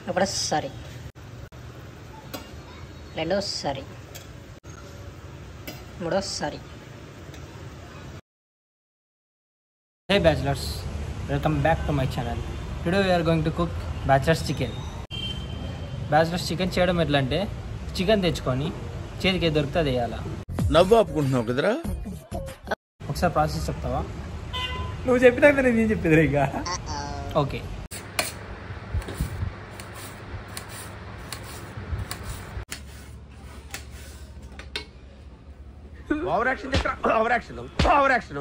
ఒకటోసారి రెండోసారి మూడోసారి Hey bachelors, welcome back to my channel. Today we are going to cook bachelor's chicken. Bachelors chicken చేయడం ఎట్లా అంటే చికెన్ తెచ్చుకొని చేతికి ఏది దొరికితే అది వేయాలా నవ్వు ఆపుకుంటున్నావు కదరా ఒకసారి ప్రాసెస్ చెప్తావా నువ్వు చెప్పినాక నేను ఏం చెప్పేది ఇక okay over action over action over action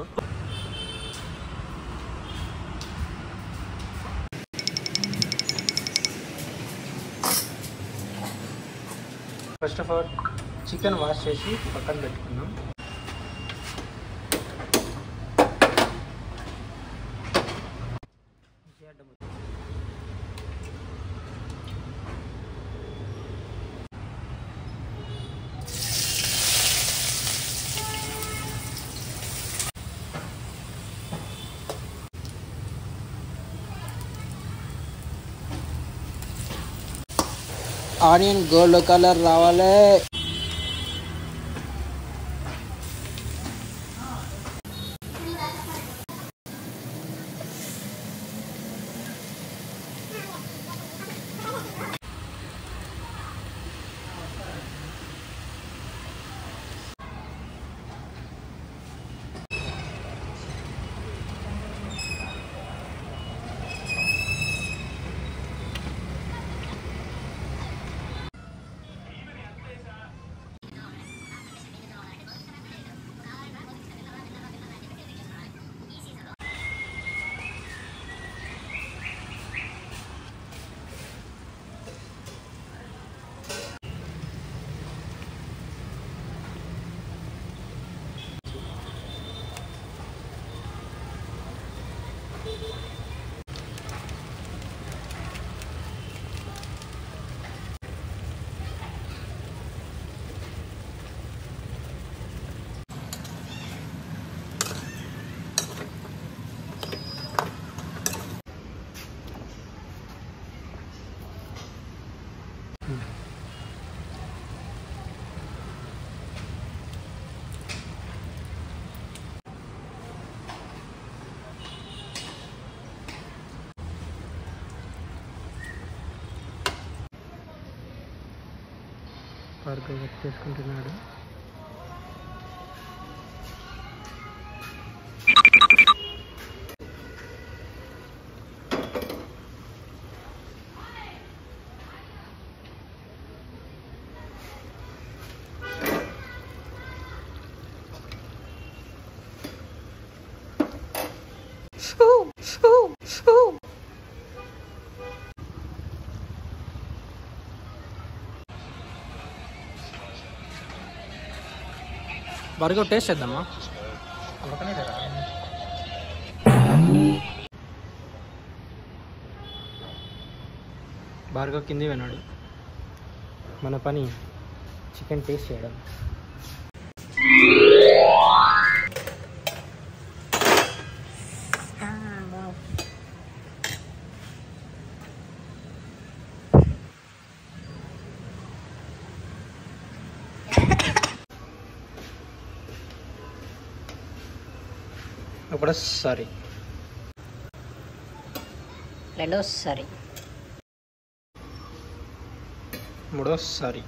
first of all chicken wash చేసి పక్కన పెట్టుకున్నాం ఆనియన్ గోల్డ్ కలర్ రావాలి వరకు కట్ చేసుకుంటున్నాడు బర్గర్ టేస్ట్ చేద్దామా బర్గర్ కింది విన్నాడు మన పని చికెన్ టేస్ట్ చేయడం ఒకటోసారి రెండోసారి మూడోసారి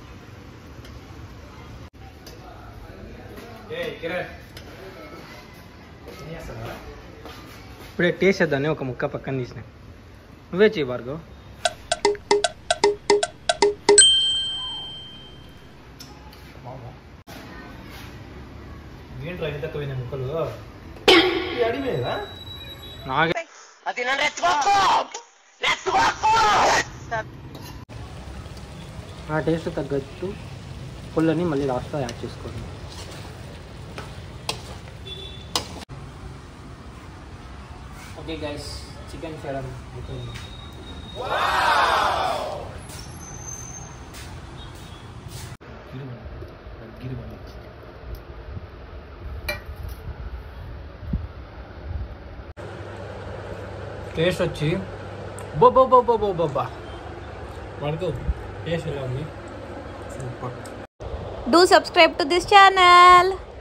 ఇప్పుడే టేస్ట్ చేద్దాన్ని ఒక ముక్క పక్కన తీసిన నువ్వే చేయి భార్గవ్ ఏంట్రా ఇంత తక్కువైన ముక్కలు అడిమేదా నాకే ఆ టేస్ట్ తగ్గట్టు పుల్లని మళ్ళీ లాస్ట్లో యాడ్ చేసుకోండి ఓకే గైస్ చికెన్ చేయడం అయిపోయింది టేస్ట్ వచ్చి బొబ్బా పడుకో టేస్ట్ ఎలా ఉంది super Do subscribe to this channel.